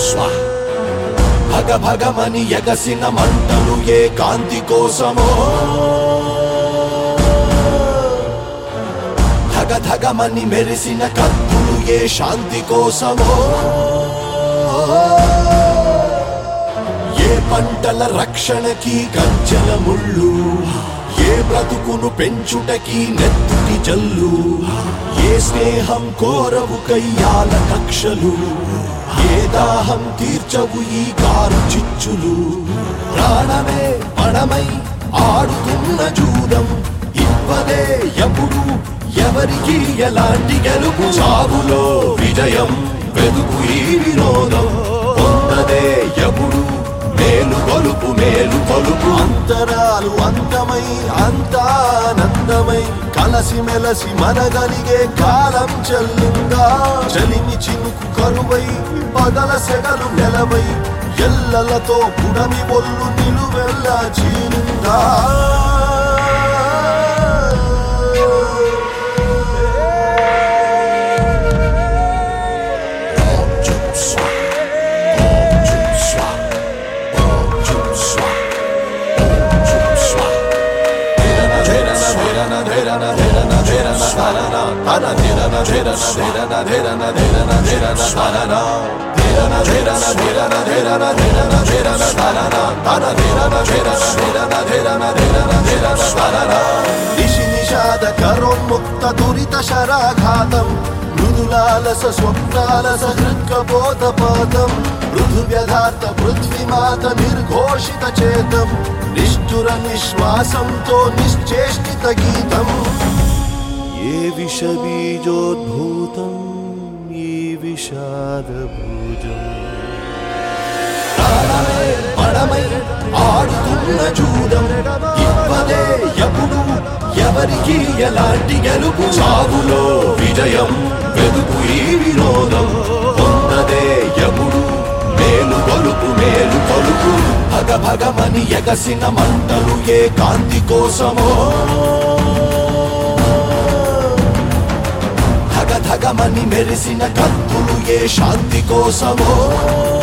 స్వా భగ భగమని ఎగసిన మంటలు ఏ కాంతి కోసమో ధగ ధగమని మెరిసిన కత్తులు ఏ శాంతి కోసమో ఏ పంటల రక్షణకి గజ్జల ముళ్ళు ఏ బ్రతుకును పెంచుటకి నెత్తుటి జల్లు ఏ స్నేహం కోరవు కయ్యాల కక్షలు ఏ దాహం తీర్చవు ఈ కారు చిచ్చులు ప్రాణమే పణమై ఆడుతున్న జూదం ఇవ్వదే ఎప్పుడు ఎవరికి ఎలాంటి గెలుపు చావులో విజయం వెదుకు ఈ వినోదం పొందదే ఎప్పుడు మేలు కొలుపు మేలు కొలుపు అంతరాలు అంతమై అంతానందమై కలసి మెలసి మనగలిగే కాలం చెల్లిందా చలిమి చినుకు కరువై పగల సెగలు నెలవై ఎల్లలతో పుడమి ఒళ్ళు నిలువెల్లా చీలిందా నిశి నిషాద కరోన్ముక్త దురిత శరాఘాతం మృదులాలస స్వప్నాలస హృత్కబోధపాతం మృదు వ్యధార్థ పృథ్వీమాత నిర్ఘోషిత చేతం నిష్ఠుర నిశ్వాసంతో నిశ్చేష్టిత గీతం ఏ విష బీజోద్భూతం ఈ విషాద భూజం పడమై ఆడుతున్న జూదం ఇవ్వదే ఎప్పుడు ఎవరికి ఎలాంటి గెలుపు చావులో విజయం వెదుకు ఈ వినోదం పొందదే ఎప్పుడు మేలు కొలుపు మేలు కొలుపు భగ భగమని ఎగసిన మంటలు ఏ కాంతి కోసమో ధగ ధగమని మెరిసిన కత్తులు ఏ శాంతి కోసమో